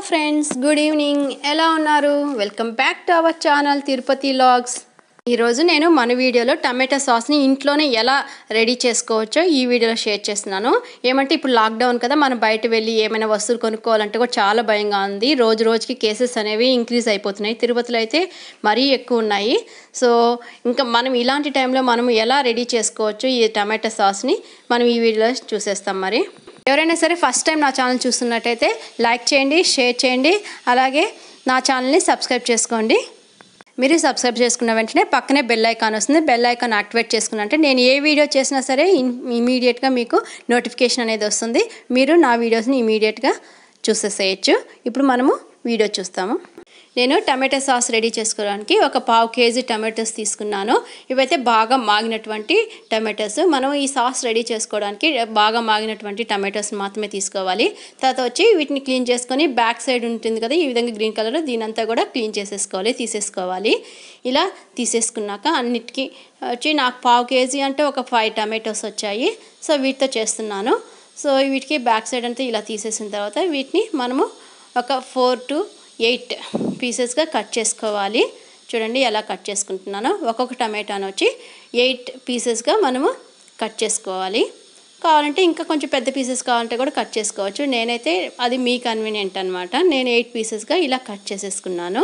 friends good evening ఎలా ఉన్నారు welcome back to our channel Tirupati logs ఈరోజు నేను మన వీడియోలో టమాటా సాస్ని ఇంట్లోనే ఎలా రెడీ చేసుకోవచ్చో ఈ వీడియోలో షేర్ చేస్తున్నాను ఏమంటే ఇప్పుడు లాక్డౌన్ కదా మనం బయట వెళ్ళి ఏమైనా వస్తువులు కొనుక్కోవాలంటే కూడా చాలా భయంగా ఉంది రోజు రోజుకి కేసెస్ అనేవి ఇంక్రీజ్ అయిపోతున్నాయి తిరుపతిలో అయితే మరీ ఎక్కువ ఉన్నాయి సో ఇంకా మనం ఇలాంటి టైంలో మనం ఎలా రెడీ చేసుకోవచ్చు ఈ టమాటా సాస్ని మనం ఈ వీడియోలో చూసేస్తాం మరి ఎవరైనా సరే ఫస్ట్ టైం నా ఛానల్ చూస్తున్నట్టయితే లైక్ చేయండి షేర్ చేయండి అలాగే నా ఛానల్ని సబ్స్క్రైబ్ చేసుకోండి మీరు సబ్స్క్రైబ్ చేసుకున్న వెంటనే పక్కనే బెల్ ఐకాన్ వస్తుంది బెల్ ఐకాన్ యాక్టివేట్ చేసుకున్నంటే నేను ఏ వీడియో చేసినా సరే ఇమీడియట్గా మీకు నోటిఫికేషన్ అనేది వస్తుంది మీరు నా వీడియోస్ని ఇమీడియట్గా చూసేసేయచ్చు ఇప్పుడు మనము వీడియో చూస్తాము నేను టమాటా సాస్ రెడీ చేసుకోవడానికి ఒక పావు కేజీ టమాటోస్ తీసుకున్నాను ఇవైతే బాగా మాగినటువంటి టమాటోస్ మనం ఈ సాస్ రెడీ చేసుకోవడానికి బాగా మాగినటువంటి టమాటోస్ మాత్రమే తీసుకోవాలి తర్వాత వచ్చి వీటిని క్లీన్ చేసుకొని బ్యాక్ సైడ్ ఉంటుంది కదా ఈ విధంగా గ్రీన్ కలర్ దీనంతా కూడా క్లీన్ చేసేసుకోవాలి తీసేసుకోవాలి ఇలా తీసేసుకున్నాక అన్నిటికీ వచ్చి నాకు పావు కేజీ అంటే ఒక ఫైవ్ టమాటోస్ వచ్చాయి సో వీటితో చేస్తున్నాను సో వీటికి బ్యాక్ సైడ్ అంతా ఇలా తీసేసిన తర్వాత వీటిని మనము ఒక ఫోర్ టు ఎయిట్ పీసెస్గా కట్ చేసుకోవాలి చూడండి ఎలా కట్ చేసుకుంటున్నానో ఒక్కొక్క టమాటాను వచ్చి ఎయిట్ పీసెస్గా మనము కట్ చేసుకోవాలి కావాలంటే ఇంకా కొంచెం పెద్ద పీసెస్ కావాలంటే కూడా కట్ చేసుకోవచ్చు నేనైతే అది మీ కన్వీనియంట్ అనమాట నేను ఎయిట్ పీసెస్గా ఇలా కట్ చేసేసుకున్నాను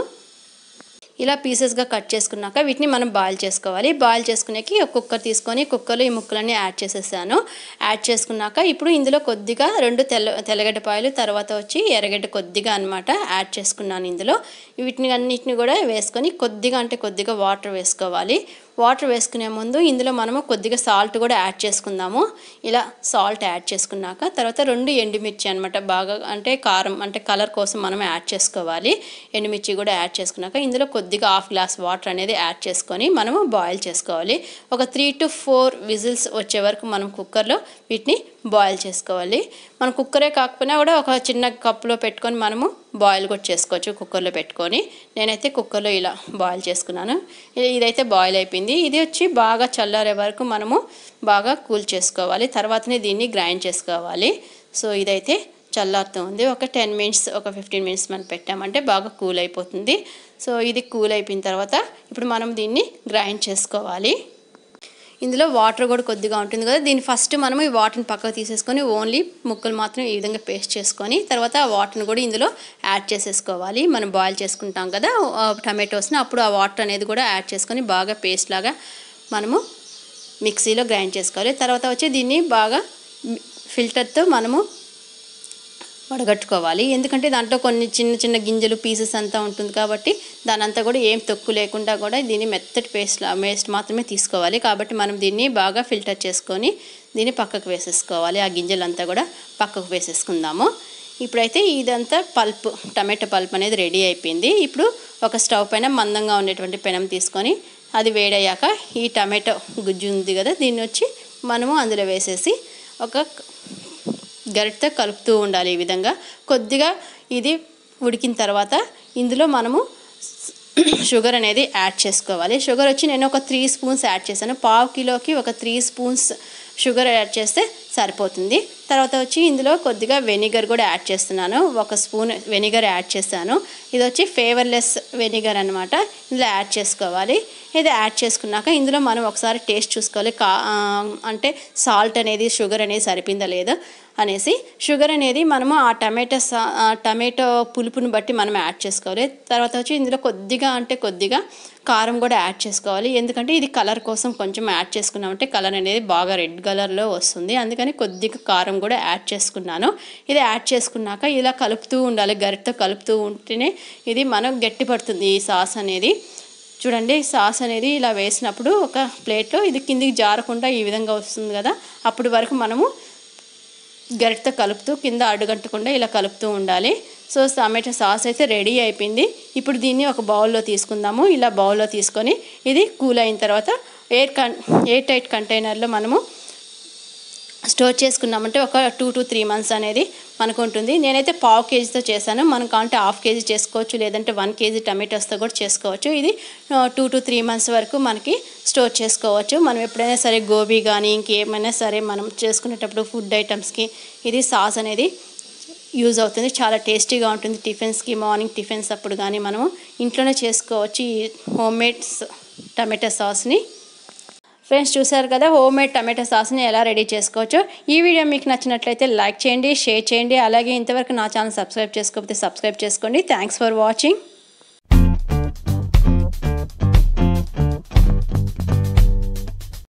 ఇలా పీసెస్గా కట్ చేసుకున్నాక వీటిని మనం బాయిల్ చేసుకోవాలి బాయిల్ చేసుకునేకి ఒక కుక్కర్ తీసుకొని కుక్కర్లో ఈ ముక్కలన్నీ యాడ్ చేసేసాను యాడ్ చేసుకున్నాక ఇప్పుడు ఇందులో కొద్దిగా రెండు తెల్ల తెల్లగడ్డ పాయలు తర్వాత వచ్చి ఎర్రగడ్డ కొద్దిగా అనమాట యాడ్ చేసుకున్నాను ఇందులో వీటిని అన్నిటిని కూడా వేసుకొని కొద్దిగా అంటే కొద్దిగా వాటర్ వేసుకోవాలి వాటర్ వేసుకునే ముందు ఇందులో మనము కొద్దిగా సాల్ట్ కూడా యాడ్ చేసుకుందాము ఇలా సాల్ట్ యాడ్ చేసుకున్నాక తర్వాత రెండు ఎండుమిర్చి అనమాట బాగా అంటే కారం అంటే కలర్ కోసం మనం యాడ్ చేసుకోవాలి ఎండుమిర్చి కూడా యాడ్ చేసుకున్నాక ఇందులో కొద్దిగా హాఫ్ గ్లాస్ వాటర్ అనేది యాడ్ చేసుకొని మనము బాయిల్ చేసుకోవాలి ఒక త్రీ టు ఫోర్ విజిల్స్ వచ్చే వరకు మనం కుక్కర్లో వీటిని బాయిల్ చేసుకోవాలి మన కుక్కరే కాకపోయినా కూడా ఒక చిన్న కప్పులో పెట్టుకొని మనము బాయిల్ కూడా చేసుకోవచ్చు కుక్కర్లో పెట్టుకొని నేనైతే కుక్కర్లో ఇలా బాయిల్ చేసుకున్నాను ఇదైతే బాయిల్ అయిపోయింది ఇది వచ్చి బాగా చల్లారే వరకు మనము బాగా కూల్ చేసుకోవాలి తర్వాతనే దీన్ని గ్రైండ్ చేసుకోవాలి సో ఇదైతే చల్లారుతూ ఉంది ఒక టెన్ మినిట్స్ ఒక ఫిఫ్టీన్ మినిట్స్ మనం పెట్టామంటే బాగా కూల్ అయిపోతుంది సో ఇది కూల్ అయిపోయిన తర్వాత ఇప్పుడు మనం దీన్ని గ్రైండ్ చేసుకోవాలి ఇందులో వాటర్ కూడా కొద్దిగా ఉంటుంది కదా దీన్ని ఫస్ట్ మనం ఈ వాటర్ని పక్కకు తీసేసుకొని ఓన్లీ ముక్కలు మాత్రం ఈ విధంగా పేస్ట్ చేసుకొని తర్వాత ఆ వాటర్ని కూడా ఇందులో యాడ్ చేసేసుకోవాలి మనం బాయిల్ చేసుకుంటాం కదా టమాటోస్ని అప్పుడు ఆ వాటర్ అనేది కూడా యాడ్ చేసుకొని బాగా పేస్ట్ లాగా మనము మిక్సీలో గ్రైండ్ చేసుకోవాలి తర్వాత వచ్చి దీన్ని బాగా ఫిల్టర్తో మనము వడగట్టుకోవాలి ఎందుకంటే దాంట్లో కొన్ని చిన్న చిన్న గింజలు పీసెస్ అంతా ఉంటుంది కాబట్టి దాని అంతా కూడా ఏం తొక్కు లేకుండా కూడా దీన్ని మెత్తటి పేస్ట్ పేస్ట్ మాత్రమే తీసుకోవాలి కాబట్టి మనం దీన్ని బాగా ఫిల్టర్ చేసుకొని దీన్ని పక్కకు వేసేసుకోవాలి ఆ గింజలంతా కూడా పక్కకు వేసేసుకుందాము ఇప్పుడైతే ఇదంతా పల్ప్ టమాటో పల్ప్ అనేది రెడీ అయిపోయింది ఇప్పుడు ఒక స్టవ్ పైన మందంగా ఉండేటువంటి పెనం తీసుకొని అది వేడయ్యాక ఈ టమాటో గుజ్జు ఉంది కదా దీన్ని వచ్చి మనము అందులో వేసేసి ఒక గరిటతో కలుపుతూ ఉండాలి ఈ విధంగా కొద్దిగా ఇది ఉడికిన తర్వాత ఇందులో మనము షుగర్ అనేది యాడ్ చేసుకోవాలి షుగర్ వచ్చి నేను ఒక త్రీ స్పూన్స్ యాడ్ చేశాను పావు కిలోకి ఒక త్రీ స్పూన్స్ షుగర్ యాడ్ చేస్తే సరిపోతుంది తర్వాత వచ్చి ఇందులో కొద్దిగా వెనిగర్ కూడా యాడ్ చేస్తున్నాను ఒక స్పూన్ వెనిగర్ యాడ్ చేశాను ఇది వచ్చి ఫ్లేవర్లెస్ వెనిగర్ అనమాట ఇందులో యాడ్ చేసుకోవాలి ఇది యాడ్ చేసుకున్నాక ఇందులో మనం ఒకసారి టేస్ట్ చూసుకోవాలి కా అంటే సాల్ట్ అనేది షుగర్ అనేది సరిపోయిందా లేదా అనేసి షుగర్ అనేది మనము ఆ టమాటో సా టమాటో పులుపుని బట్టి మనం యాడ్ చేసుకోవాలి తర్వాత వచ్చి ఇందులో కొద్దిగా అంటే కొద్దిగా కారం కూడా యాడ్ చేసుకోవాలి ఎందుకంటే ఇది కలర్ కోసం కొంచెం యాడ్ చేసుకున్నామంటే కలర్ అనేది బాగా రెడ్ కలర్లో వస్తుంది అందుకని కొద్దిగా కారం కూడా యాడ్ చేసుకున్నాను ఇది యాడ్ చేసుకున్నాక ఇలా కలుపుతూ ఉండాలి గరిటతో కలుపుతూ ఉంటేనే ఇది మనం గట్టి పడుతుంది ఈ సాస్ అనేది చూడండి సాస్ అనేది ఇలా వేసినప్పుడు ఒక ప్లేట్లో ఇది కిందికి జారకుండా ఈ విధంగా వస్తుంది కదా అప్పటి వరకు మనము గరిటతో కలుపుతూ కింద అడుగంటకుండా ఇలా కలుపుతూ ఉండాలి సో టమాటో సాస్ అయితే రెడీ అయిపోయింది ఇప్పుడు దీన్ని ఒక బౌల్లో తీసుకుందాము ఇలా బౌల్లో తీసుకొని ఇది కూల్ అయిన తర్వాత ఎయిర్ కన్ ఎయిర్ టైట్ కంటైనర్లో మనము స్టోర్ చేసుకున్నామంటే ఒక టూ టు త్రీ మంత్స్ అనేది మనకు ఉంటుంది నేనైతే పావు కేజీతో చేశాను మనం కావాలంటే హాఫ్ కేజీ చేసుకోవచ్చు లేదంటే వన్ కేజీ టమాటోస్తో కూడా చేసుకోవచ్చు ఇది టూ టు త్రీ మంత్స్ వరకు మనకి స్టోర్ చేసుకోవచ్చు మనం ఎప్పుడైనా సరే గోబీ కానీ ఇంకేమైనా సరే మనం చేసుకునేటప్పుడు ఫుడ్ ఐటమ్స్కి ఇది సాస్ అనేది యూజ్ అవుతుంది చాలా టేస్టీగా ఉంటుంది టిఫిన్స్కి మార్నింగ్ టిఫిన్స్ అప్పుడు కానీ మనము ఇంట్లోనే చేసుకోవచ్చు ఈ హోమ్ మేడ్ టమాటా సాస్ని ఫ్రెండ్స్ చూసారు కదా హోమ్ మేడ్ టమాటా సాస్ని ఎలా రెడీ చేసుకోవచ్చు ఈ వీడియో మీకు నచ్చినట్లయితే లైక్ చేయండి షేర్ చేయండి అలాగే ఇంతవరకు నా ఛానల్ సబ్స్క్రైబ్ చేసుకోకపోతే సబ్స్క్రైబ్ చేసుకోండి థ్యాంక్స్ ఫర్ వాచింగ్